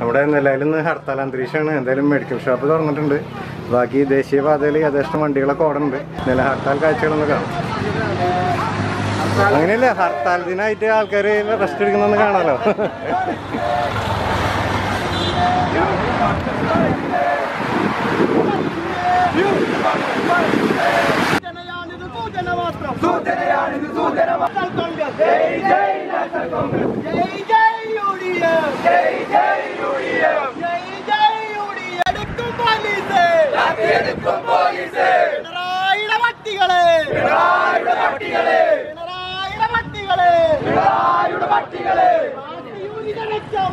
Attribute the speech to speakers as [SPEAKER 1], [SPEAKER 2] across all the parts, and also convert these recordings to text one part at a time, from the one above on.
[SPEAKER 1] നമ്മുടെ നിലയിൽ നിന്ന് ഹർത്താൽ അന്തരീക്ഷമാണ് എന്തായാലും മെഡിക്കൽ ഷോപ്പ് തുറന്നിട്ടുണ്ട് ബാക്കി ദേശീയപാതയിൽ യഥേഷ്ടം വണ്ടികളൊക്കെ ഓടുന്നുണ്ട് നില ഹർത്താൽ കാഴ്ചകളൊന്ന് കാണാം അങ്ങനെയല്ല ഹർത്താൽ ദിനമായിട്ട് ആൾക്കാർ റെസ്റ്റ് എടുക്കുന്നൊന്ന് കാണാലോ
[SPEAKER 2] സൂചനയാണിത് സൂചന മാത്രം സൂചനയാണിത് സൂചന മാത്രം കോൺഗ്രസ് ജയ് ജയ് നാഷണൽ കോൺഗ്രസ് ജയ് ജയ് യു ഡി എഫ് ജയ് ജയ് യു ഡി എഫ് ജയ് ജയ് യു ഡി എഫ് എടുക്കും പോലീസ് എടുക്കും പോലീസ് പിണറായിയുടെ പട്ടികളെ പിണറായിയുടെ പട്ടികളെ പിണറായിയുടെ പട്ടികളെ പിണറായിയുടെ പട്ടികളെ യൂണിയൻ രക്ഷാ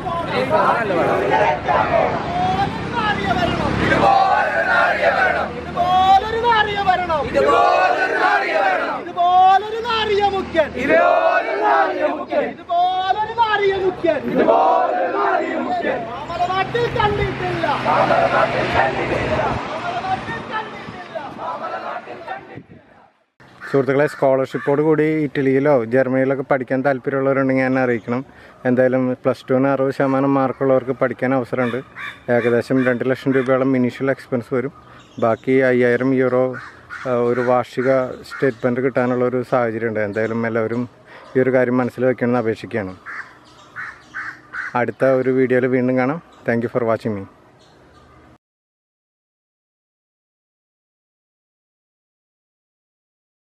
[SPEAKER 2] ഇതുപോലൊരു നാറിയ ഭരണം ഇതുപോലൊരു നാറിയ ഭരണം ഇതുപോലൊരു നാറിയ ഭരണം ഇതുപോലൊരു നാറിയ മുഖ്യൻ ഇതുപോലൊരു നാറിയ മുഖ്യൻ ഇതുപോലൊരു നാറിയ മുഖ്യൻ ഇതുപോലൊരു നാറിയ മുഖ്യൻ നമ്മുടെ നാട്ടിൽ കണ്ടിട്ടില്ല നമ്മുടെ നാട്ടിൽ കണ്ടിട്ടില്ല നമ്മുടെ നാട്ടിൽ കണ്ടിട്ടില്ല നമ്മുടെ നാട്ടിൽ കണ്ടിട്ടില്ല
[SPEAKER 1] സുഹൃത്തുക്കളെ സ്കോളർഷിപ്പോട് കൂടി ഇറ്റലിയിലോ ജർമ്മനിയിലൊക്കെ പഠിക്കാൻ താല്പര്യമുള്ളവരുണ്ടെങ്കിൽ എന്നെ അറിയിക്കണം എന്തായാലും പ്ലസ് ടുവിന് അറുപത് ശതമാനം മാർക്കുള്ളവർക്ക് പഠിക്കാൻ അവസരമുണ്ട് ഏകദേശം രണ്ട് ലക്ഷം രൂപയോളം ഇനീഷ്യൽ എക്സ്പെൻസ് വരും ബാക്കി അയ്യായിരം യൂറോ ആ, ഒരു വാർഷിക സ്റ്റേറ്റ്മെൻറ്റ് കിട്ടാനുള്ള ഒരു സാഹചര്യമുണ്ട് എന്തായാലും എല്ലാവരും ഈ ഒരു കാര്യം മനസ്സിൽ വെക്കണമെന്ന് അപേക്ഷിക്കുകയാണ് അടുത്ത ഒരു വീഡിയോയിൽ വീണ്ടും കാണാം thank you for watching me